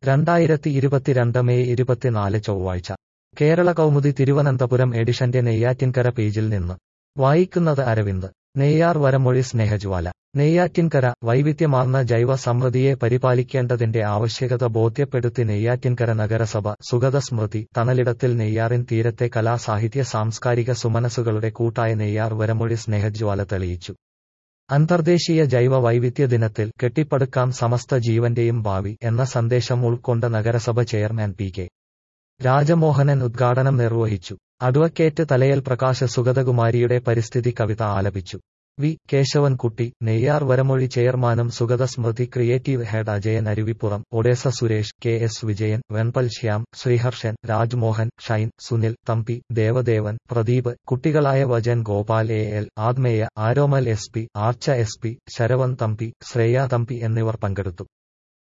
രണ്ടായിരത്തി ഇരുപത്തിരണ്ട് മെയ് ഇരുപത്തിനാല് ചൊവ്വാഴ്ച കേരള കൗമുദി തിരുവനന്തപുരം എഡിഷന്റെ നെയ്യാറ്റിൻകര പേജിൽ നിന്ന് വായിക്കുന്നത് അരവിന്ദ് നെയ്യാർ വരമൊഴി സ്നേഹജ്വാല നെയ്യാറ്റിൻകര വൈവിധ്യമാർന്ന ജൈവ സമൃദ്ധിയെ പരിപാലിക്കേണ്ടതിന്റെ ആവശ്യകത ബോധ്യപ്പെടുത്തി നെയ്യാറ്റിൻകര നഗരസഭ സുഗത സ്മൃതി തണലിടത്തിൽ നെയ്യാറിൻ തീരത്തെ കലാ സാഹിത്യ സാംസ്കാരിക സുമനസുകളുടെ കൂട്ടായ നെയ്യാർ വരമൊഴി സ്നേഹജ്വാല തെളിയിച്ചു അന്തർദേശീയ ജൈവ വൈവിധ്യ ദിനത്തിൽ കെട്ടിപ്പടുക്കാം സമസ്ത ജീവന്റെയും ഭാവി എന്ന സന്ദേശം ഉൾക്കൊണ്ട നഗരസഭ ചെയർമാൻ പി കെ രാജമോഹനൻ ഉദ്ഘാടനം നിർവഹിച്ചു അഡ്വക്കേറ്റ് തലയൽ പ്രകാശ് സുഗതകുമാരിയുടെ പരിസ്ഥിതി കവിത ആലപിച്ചു വി കേശവൻകുട്ടി നെയ്യാർ വരമൊഴി ചെയർമാനും Sugatha Smruthi creative head Ajayan Aruvippuram Odessa Suresh K S Vijayan Venpal Shyam Sreeharshan Rajmohan Shine Sunil Thampi Devadevan Pradeep കുട്ടികളായ Vajan Gopal A L Athmeya Aromal S P Archa S P Sharavan Thampi Shreya Thampi എന്നിവർ പങ്കെടുത്തു